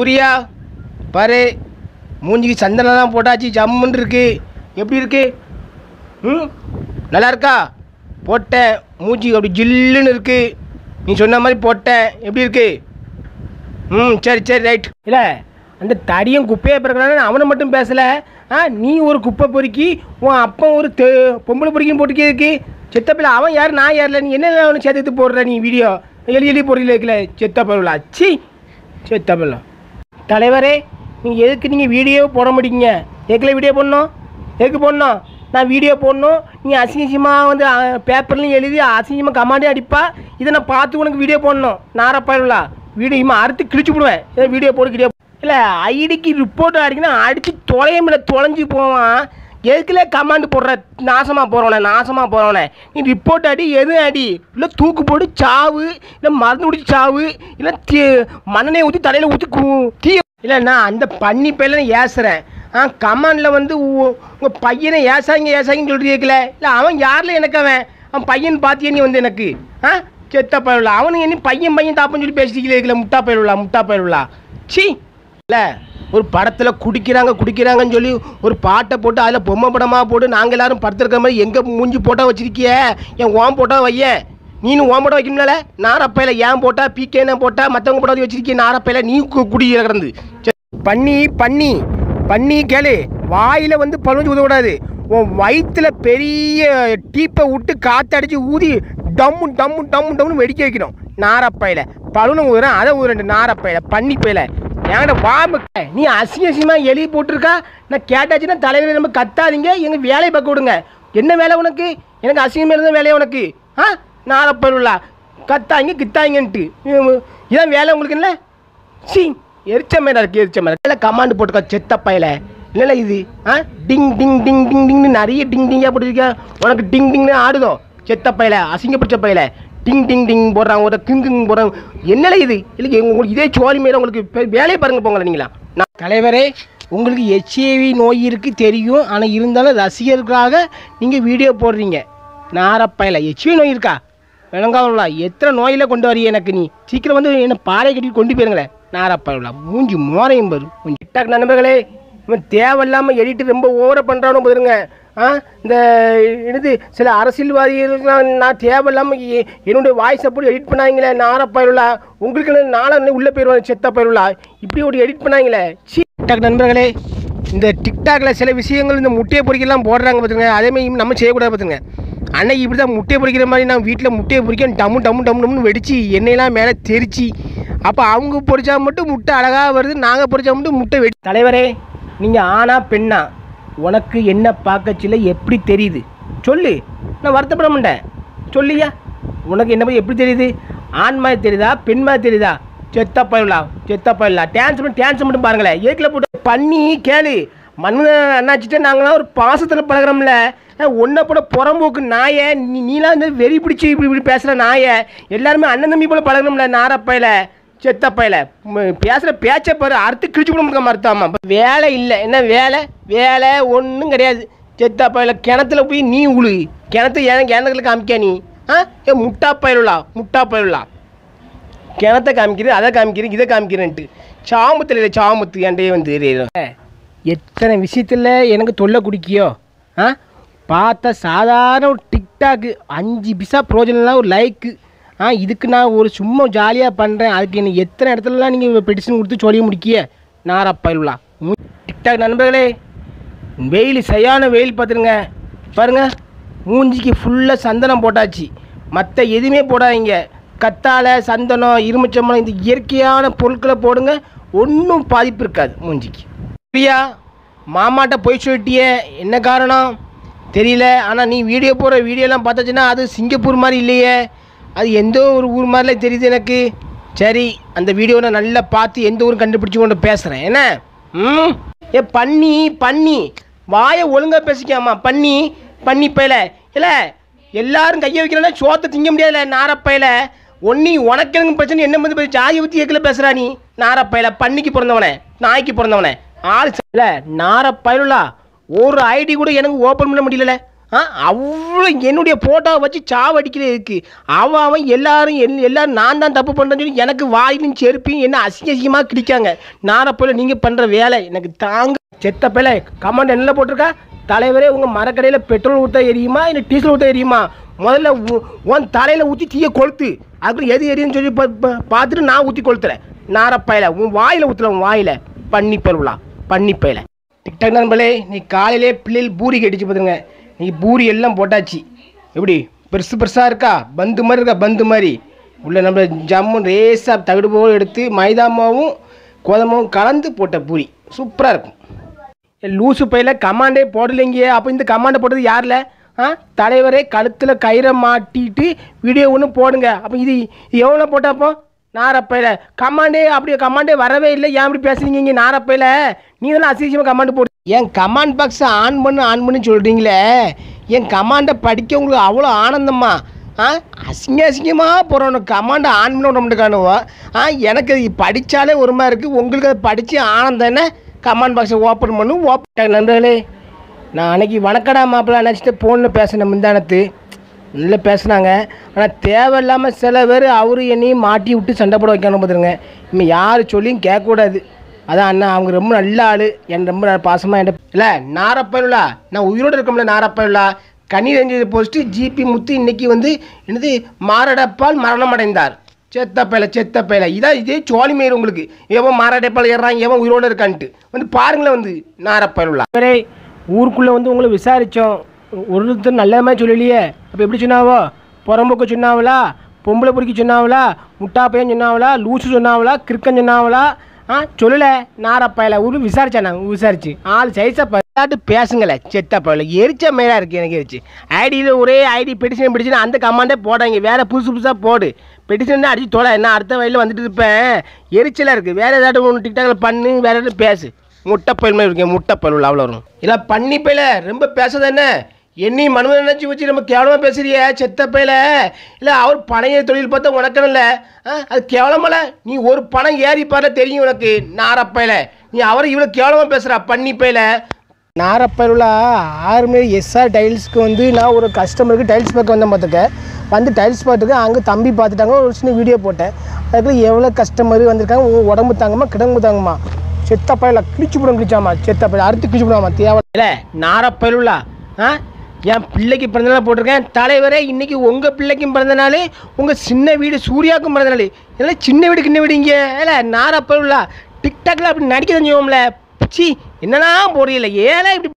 சூர்யா பாரு மூஞ்சிக்கு சந்தனம்லாம் போட்டாச்சு ஜம்முன்னு இருக்கு எப்படி இருக்கு ம் நல்லா இருக்கா போட்டேன் மூஞ்சி அப்படி ஜில்லுன்னு இருக்கு நீ சொன்ன மாதிரி போட்டேன் எப்படி இருக்கு ம் சரி சரி ரைட் இல்லை அந்த தடியும் குப்பையை பிறக்கிறான்னு அவனை மட்டும் பேசலை ஆ நீ ஒரு குப்பை பொறுக்கி உன் அப்பன் ஒரு தெ பொம்பளை பொறுக்கின்னு போட்டுக்கே இருக்கு செத்தப்பில்ல அவன் யார் நான் யாரில் நீ என்ன அவனை சேர்த்து போடுற நீ வீடியோ எழுதி எழுதி போடுறீங்களே இருக்கல செத்தப்பில்லா சி செத்தப்பில்லா தலைவரே நீங்கள் எதுக்கு நீங்கள் வீடியோ போட மாட்டீங்க எதுக்குல வீடியோ போடணும் எதுக்கு போடணும் நான் வீடியோ போடணும் நீ அசிங்கமாக வந்து பேப்பர்லையும் எழுதி அசிங்கமாக கமாண்டே அடிப்பா இதை நான் பார்த்து உனக்கு வீடியோ போடணும் நாரப்பாயிலா வீடியோ அறுத்து கிழிச்சு விடுவேன் ஏதோ வீடியோ போடு வீடியோ இல்லை ஐடிக்கு ரிப்போர்ட் அடிக்கணும் அடித்து தொலையமில்ல தொலைஞ்சு போவான் எதுக்குல கமாண்டு போடுற நாசமாக போகிறவனே நாசமாக போகிறவனே நீ ரிப்போர்ட் அடி எதுவும் அடி இல்லை தூக்கு போட்டு சாவு இல்லை மருந்து குடிச்சு சாவு இல்லை தீ மண்ணெண்ணெய் ஊற்றி தலையில் ஊற்றி தீ இல்லை நான் அந்த பண்ணி பேரில் நான் ஏசுகிறேன் ஆ கமாண்டில் வந்து உங்கள் பையனை ஏசாங்க ஏசாங்கன்னு சொல்லிட்டு கேட்கல இல்லை அவன் யாரில் எனக்கு அவன் அவன் பையன் பார்த்தியே நீ வந்து எனக்கு ஆ செத்த பயலுள்ள அவனுக்கு என்ன பையன் பையன் தாப்பன்னு சொல்லி பேசிக்கல இருக்கல முட்டா பயலுள்ளா முட்டா பயலுள்ளா சி இல்லை ஒரு படத்தில் குடிக்கிறாங்க குடிக்கிறாங்கன்னு சொல்லி ஒரு பாட்டை போட்டு அதில் பொம்மை படமாக போட்டு நாங்கள் எல்லாரும் படுத்துருக்கிற மாதிரி எங்கே மூஞ்சி போட்டோ வச்சிருக்கிய என் ஓம் போட்டோ வையேன் நீனு ஓம் போட்டோ வைக்கணும்ல நாரப்பையில் ஏன் போட்டா பிகேன போட்டா மற்றவங்க போட்டோ வச்சிருக்கிய நாரப்பையில் நீ கு- குடி கிடந்து பண்ணி பண்ணி பண்ணி கேளு வாயில் வந்து பழுஞ்சு ஊதக்கூடாது உன் வயிற்றுல பெரிய டீப்பை விட்டு காற்றடிச்சு ஊதி டம்மு டம்மு டம்மு டம்முன்னு வெடிக்க வைக்கணும் நாரப்பையில் பழுனு ஊதுறேன் அதை ஊதுறேன் நாரப்பையில் பண்ணி பையில என்கிட்ட வாம்பு நீ அசிங்க அசிங்கமாக எழுதி போட்டிருக்கா நான் கேட்டாச்சுன்னா தலைவர் நம்ம கத்தாதீங்க எங்கள் வேலையை பார்க்க விடுங்க என்ன வேலை உனக்கு எனக்கு அசிங்கமாக இருந்த வேலையை உனக்கு ஆ நாரப்பருளா கத்தாங்க கித்தாங்கன்ட்டு இதான் வேலை உங்களுக்கு இல்லை சி எரிச்ச மேல இருக்கு எரிச்ச மேல இல்லை கமாண்டு போட்டுக்கோ செத்த பயல இல்லைல்ல இது ஆ டிங் டிங் டிங் டிங் டிங்னு நிறைய டிங் டிங்காக போட்டுருக்கா உனக்கு டிங் டிங்னு ஆடுதோ செத்த பயல அசிங்கப்பிடிச்ச பயல டிங் டிங் டிங் போடுறாங்க ஒரு கிங் கிங் போடுறாங்க என்னல இது இல்லை உங்களுக்கு இதே சோழி மேலே உங்களுக்கு பெ- வேலையை பாருங்க போங்களேன் நீங்களா நான் தலைவரே உங்களுக்கு ஹெச்ஐவி நோய் இருக்குது தெரியும் ஆனால் இருந்தாலும் ரசிகர்களுக்காக நீங்கள் வீடியோ போடுறீங்க நாரப்பயல ஹெச்ஐவி நோய் இருக்கா விளங்காவலா எத்தனை நோயில் கொண்டு வரிய எனக்கு நீ சீக்கிரம் வந்து என்ன பாறை கட்டி கொண்டு போயிருங்களேன் நாரப்பயலா மூஞ்சி மோரையும் பாரு மூஞ்சி டிக்டாக் நண்பர்களே இவன் தேவையில்லாமல் எடிட்டு ரொம்ப ஓவராக பண்ணுறானு பாருங்க ஆ இந்த என்னது சில அரசியல்வாதிகளுக்கெல்லாம் நான் தேவையில்லாமல் எ- என்னுடைய வாய்ஸை போட்டு எடிட் பண்ணாங்களே நாரப்பயலுலா உங்களுக்கு நாளை உள்ளே போயிடுவாங்க செத்த பயிருலா இப்படி ஒரு எடிட் பண்ணாங்களே சி டிக்டாக் நண்பர்களே இந்த டிக்டாக்ல சில விஷயங்கள் இந்த முட்டையை பொறிக்கலாம் போடுறாங்க பார்த்துங்க அதேமாதிரி நம்ம செய்யக்கூடாது பார்த்துங்க அன்னைக்கு இப்படி தான் முட்டையை பொறிக்கிற மாதிரி நான் வீட்டில் முட்டையை பொறிக்க டம்மு டம்மு டம்மு டம்னு வெடிச்சு எண்ணெயெல்லாம் மேலே தெரிச்சு அப்போ அவங்க பொறிச்சா மட்டும் முட்டை அழகாக வருது நாங்கள் பொறிச்சா மட்டும் முட்டை வெடி தலைவரே நீங்கள் ஆனா பெண்ணா உனக்கு என்ன பார்க்கச்சில எப்படி தெரியுது சொல்லு நான் வருத்தப்பட மாட்டேன் சொல்லியா உனக்கு என்ன பத்தி எப்படி தெரியுது ஆண் மாதிரி தெரியுதா பெண் மாதிரி தெரியுதா செத்த பயிலாம் செத்த பயிலாம் டான்ஸ் பண்ணி டான்ஸ் மட்டும் பாருங்களேன் ஏக்கில் போட்டு பண்ணி கேளு மண்ணு அண்ணாச்சிட்ட நாங்களாம் ஒரு பாசத்தில் பழகிறோம்ல ஒன்றை போட புறம்போக்கு நாயை நீ நீலாம் வந்து வெறி பிடிச்சி இப்படி இப்படி பேசுகிற நாயை எல்லாருமே அண்ணன் தம்பி போல பழகிறோம்ல நாரப்பையில செத்த பையில பேசுகிற பேச்சை பாரு அறுத்து கிழிச்சு கூட முடிக்க மறுத்தாமா வேலை இல்லை என்ன வேலை வேலை ஒன்றும் கிடையாது செத்த பையில கிணத்துல போய் நீ உழு கிணத்து ஏன் கிணத்துல காமிக்க நீ ஆ ஏ முட்டா பயிலுலா முட்டா பயிலுலா கிணத்த காமிக்கிறது அதை காமிக்கிறேன் இதை காமிக்கிறேன்ட்டு சாமத்தில் இல்லை சாமத்து என்கிட்டயே வந்து எரியுது. எத்தனை விஷயத்தில் எனக்கு தொல்லை குடிக்கியோ ஆ பார்த்தா சாதாரண ஒரு டிக்டாக்கு அஞ்சு பிசா ப்ரோஜனம்லாம் ஒரு லைக்கு ஆ இதுக்கு நான் ஒரு சும்மா ஜாலியாக பண்ணுறேன் அதுக்கு என்ன எத்தனை இடத்துலலாம் நீங்கள் பெடிஷன் கொடுத்து சொல்லி முடிக்கிய நாரப்பயிலுலா டிக்டாக் நண்பர்களே வெயில் சரியான வெயில் பார்த்துருங்க பாருங்க மூஞ்சிக்கு ஃபுல்லாக சந்தனம் போட்டாச்சு மற்ற எதுவுமே போடாதீங்க கத்தாழை சந்தனம் இரும்புச்சம்பளம் இந்த இயற்கையான பொருட்களை போடுங்க ஒன்றும் பாதிப்பு இருக்காது மூஞ்சிக்கு பிரியா மாமாட்ட போய் சொல்லிட்டியே என்ன காரணம் தெரியல ஆனால் நீ வீடியோ போடுற வீடியோலாம் பார்த்தாச்சுன்னா அது சிங்கப்பூர் மாதிரி இல்லையே அது எந்த ஒரு ஊர் மாதிரில தெரியுது எனக்கு சரி அந்த வீடியோ நான் நல்லா பார்த்து எந்த ஊரும் கண்டுபிடிச்சு கொண்டு பேசுகிறேன் என்ன ம் ஏ பண்ணி பண்ணி வாயை ஒழுங்காக பேசிக்காமா பண்ணி பண்ணி பயல இல்லை எல்லாரும் கையை வைக்கிறனா சோத்தை திங்க முடியாதுல நாரப்பையில ஒன்னி உனக்கு எனக்கு பிரச்சனை என்ன வந்து பேசி ஜாதியை பற்றி ஏக்கல பேசுகிறா நீ நாரப்பையில பண்ணிக்கு பிறந்தவனே நாய்க்கு பிறந்தவனே ஆள் இல்லை நாரப்பயலுலா ஒரு ஐடி கூட எனக்கு ஓப்பன் பண்ண முடியல ஆ அவ்வளோ என்னுடைய ஃபோட்டோவை வச்சு சாவடிக்கிறே இருக்கு அவன் அவன் எல்லாரும் எல் எல்லாரும் நான் தான் தப்பு பண்ணுறேன்னு சொல்லி எனக்கு வாயிலும் செருப்பையும் என்ன அசிங்க அசிங்கமாக கிடிக்காங்க நாரை போல நீங்கள் பண்ணுற வேலை எனக்கு தாங்க செத்த பேல கமெண்ட் என்ன போட்டிருக்கா தலைவரே உங்கள் மரக்கடையில் பெட்ரோல் ஊற்ற எரியுமா இல்லை டீசல் ஊற்ற எரியுமா முதல்ல உ- உன் தலையில் ஊற்றி தீயை கொளுத்து அதுக்கு எது எரியுன்னு சொல்லி பா- பா- பார்த்துட்டு நான் ஊற்றி கொளுத்துறேன் நாரப்பையில உன் வாயில் ஊற்றுல உன் வாயில் பண்ணி பெருவலாம் பண்ணி பையில டிக்டாக் நண்பர்களே நீ காலையிலே பிள்ளைகள் பூரி கட்டிச்சு பார்த்துங்க நீ பூரி எல்லாம் போட்டாச்சு எப்படி பெருசு பெருசாக இருக்கா பந்து மாதிரி இருக்கா பந்து மாதிரி உள்ள நம்ம ஜம்மு ரேஸாக தவிடு போல் எடுத்து மைதா மாவும் கோதமாவும் கலந்து போட்ட பூரி சூப்பராக இருக்கும் ஏ, லூசு பையில கமாண்டே போடலைங்க அப்போ இந்த கமாண்டை போட்டது யாரில் ஆ தலைவரே கழுத்தில் கயிறை மாட்டிட்டு வீடியோ ஒன்று போடுங்க அப்போ இது எவ்வளோ போட்டப்போ நாரப்பையில கமாண்டே அப்படி கமாண்டே வரவே இல்லை ஏன் அப்படி பேசுறீங்க இங்கே நாரப்பையில நீ தானே அசிங்கமாக கமாண்ட் போடு என் கமாண்ட் பாக்ஸை ஆன் பண்ணு ஆன் பண்ணு சொல்கிறீங்களே என் கமாண்டை படிக்க உங்களுக்கு அவ்வளோ ஆனந்தமா ஆ அசிங்க அசிங்கமாக போகிறோம் கமாண்டை ஆன் பண்ண விட மாட்டேக்கானுவோ ஆ எனக்கு அது படித்தாலே ஒரு மாதிரி இருக்குது உங்களுக்கு அதை படித்து ஆனந்தம் என்ன கமெண்ட் பாக்ஸை ஓப்பன் பண்ணு ஓப்பன் நண்பர்களே நான் அன்னைக்கு வணக்கடா மாப்பிள்ள நினச்சிட்டு ஃபோனில் பேசினேன் முந்தானத்து நல்லா பேசுனாங்க ஆனால் தேவையில்லாமல் சில பேர் அவரு என்னையும் மாட்டி விட்டு சண்டை போட வைக்கணும் பார்த்துருங்க இனிமேல் யார் சொல்லியும் கேட்கக்கூடாது அதான் அண்ணா அவங்க ரொம்ப நல்ல ஆள் என் ரொம்ப பாசமாக என்கிட்ட இல்லை நாரப்பயலுலா நான் உயிரோடு இருக்கோம்ல நாரப்பயலுலா கண்ணீர் எஞ்சது போஸ்ட்டு ஜிபி முத்து இன்னைக்கு வந்து என்னது மாரடைப்பால் மரணம் அடைந்தார் செத்த பயல செத்த பயல இதான் இதே சோழி மயிர் உங்களுக்கு எவன் மாரடைப்பால் ஏறான் எவன் உயிரோடு இருக்கான்ட்டு வந்து பாருங்களேன் வந்து நாரப்பயலுலா வேறே ஊருக்குள்ளே வந்து உங்களை விசாரித்தோம் ஒருத்தர் நல்ல மாதிரி சொல்லலையே அப்போ எப்படி சொன்னாவோ புறம்போக்க சொன்னாவளா பொம்பளை பொறுக்கி சொன்னாவளா முட்டா பையன் சொன்னாவளா லூசு சொன்னாவளா கிறுக்கன் சொன்னாவளா ஆ சொல்லலை நாரப்பயல ஒரு விசாரிச்சேன் நான் விசாரிச்சு ஆள் சைஸா பார்த்து பேசுங்களே செத்த பயல எரிச்ச மேலாக இருக்குது எனக்கு எரிச்சு ஐடியில் ஒரே ஐடி பெட்டிஷன் பிடிச்சுன்னா அந்த கமாண்டே போடாங்க வேறு புதுசு புதுசாக போடு பெட்டிஷன் அடிச்சு தொலை என்ன அடுத்த வயலில் வந்துட்டு இருப்பேன் எரிச்சலாக இருக்குது வேறு ஏதாட்டும் ஒன்று டிக்டாக்ல பண்ணு வேறு எதாவது பேசு முட்டை பயில் மாதிரி இருக்கேன் முட்டை பயில் அவ்வளோ வரும் இல்லை பண்ணி பயில ரொம்ப பேசாத என்ன என்னை மனுவன் நினச்சி வச்சு நம்ம கேவலமாக பேசுறிய செத்த பயில இல்லை அவர் பணைய தொழில் பார்த்தா உனக்கு இல்லை அது கேவலமல நீ ஒரு பணம் ஏறி பாரு தெரியும் உனக்கு நாரப்பையில நீ அவரை இவ்வளோ கேவலமாக பேசுகிறா பண்ணி பயில நாரப்பயிலுள்ள ஆறு மணி எஸ்ஆர் டைல்ஸ்க்கு வந்து நான் ஒரு கஸ்டமருக்கு டைல்ஸ் பார்க்க வந்தேன் பார்த்துக்க வந்து டைல்ஸ் பார்த்துக்க அங்கே தம்பி பார்த்துட்டாங்க ஒரு சின்ன வீடியோ போட்டேன் அதுக்கு எவ்வளோ கஸ்டமர் வந்திருக்காங்க உங்க உடம்பு தாங்கம்மா கிடங்கு தாங்கம்மா செத்த பயில கிழிச்சு போடும் கிழிச்சாமா செத்த பயில அறுத்து கிழிச்சு போடாமா தேவை இல்லை நாரப்பயிலுள்ளா ஆ என் பிள்ளைக்கு பிறந்தநாள் போட்டிருக்கேன் தலைவரே இன்னைக்கு உங்கள் பிள்ளைக்கும் பிறந்த நாள் உங்கள் சின்ன வீடு சூர்யாவுக்கும் பிறந்த நாள் இதெல்லாம் சின்ன வீடு கிண்ண வீடு இங்கே இல்லை நாரப்பயிலுள்ளா டிக்டாக்ல அப்படி நடிக்க தெரிஞ்சோம்ல சி என்னன்னா போறீங்களே ஏன்னா இப்படி